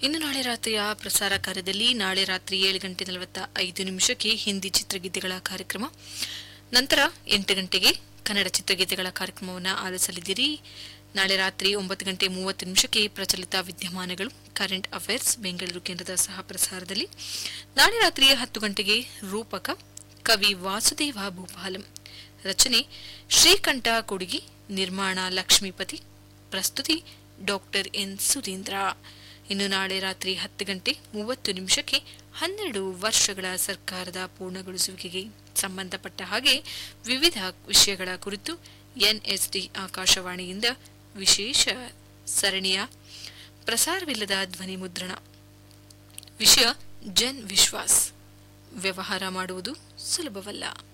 ಇನ್ನು ನಾಳೆ ರಾತ್ರಿಯ ಪ್ರಸಾರ ಕಾರ್ಯದಲ್ಲಿ ನಾಳೆ ರಾತ್ರಿ ಏಳು ಗಂಟೆ ನಲವತ್ತ ಐದು ನಿಮಿಷಕ್ಕೆ ಹಿಂದಿ ಚಿತ್ರಗೀತೆಗಳ ಕಾರ್ಯಕ್ರಮ ನಂತರ ಎಂಟು ಗಂಟೆಗೆ ಕನ್ನಡ ಚಿತ್ರಗೀತೆಗಳ ಕಾರ್ಯಕ್ರಮವನ್ನು ಆಲಿಸಲಿದ್ದೀರಿ ನಾಳೆ ರಾತ್ರಿ ಒಂಬತ್ತು ಗಂಟೆ ಮೂವತ್ತು ನಿಮಿಷಕ್ಕೆ ಪ್ರಚಲಿತ ವಿದ್ಯಮಾನಗಳು ಕರೆಂಟ್ ಅಫೇರ್ಸ್ ಬೆಂಗಳೂರು ಕೇಂದ್ರದ ಸಹ ಪ್ರಸಾರದಲ್ಲಿ ನಾಳೆ ರಾತ್ರಿ ಹತ್ತು ಗಂಟೆಗೆ ರೂಪಕ ಕವಿ ವಾಸುದೇವ ಭೂಪಾಲಂ ರಚನೆ ಶ್ರೀಕಂಠ ಕೊಡುಗಿ ನಿರ್ಮಾಣ ಲಕ್ಷ್ಮೀಪತಿ ಪ್ರಸ್ತುತಿ ಡಾಕ್ಟರ್ ಎನ್ ಸುಧೀಂದ್ರ ಇನ್ನು ನಾಳೆ ರಾತ್ರಿ ಹತ್ತು ಗಂಟೆ ಮೂವತ್ತು ನಿಮಿಷಕ್ಕೆ ಹನ್ನೆರಡು ವರ್ಷಗಳ ಸರ್ಕಾರದ ಪೂರ್ಣಗೊಳಿಸುವಿಕೆಗೆ ಸಂಬಂಧಪಟ್ಟ ಹಾಗೆ ವಿವಿಧ ವಿಷಯಗಳ ಕುರಿತು ಎನ್ಎಸ್ಡಿ ಆಕಾಶವಾಣಿಯಿಂದ ವಿಶೇಷ ಸರಣಿಯ ಪ್ರಸಾರವಿಲ್ಲದ ಧ್ವನಿ ಮುದ್ರಣ ವಿಷಯ ಜನ್ ವಿಶ್ವಾಸ್ ವ್ಯವಹಾರ ಮಾಡುವುದು ಸುಲಭವಲ್ಲ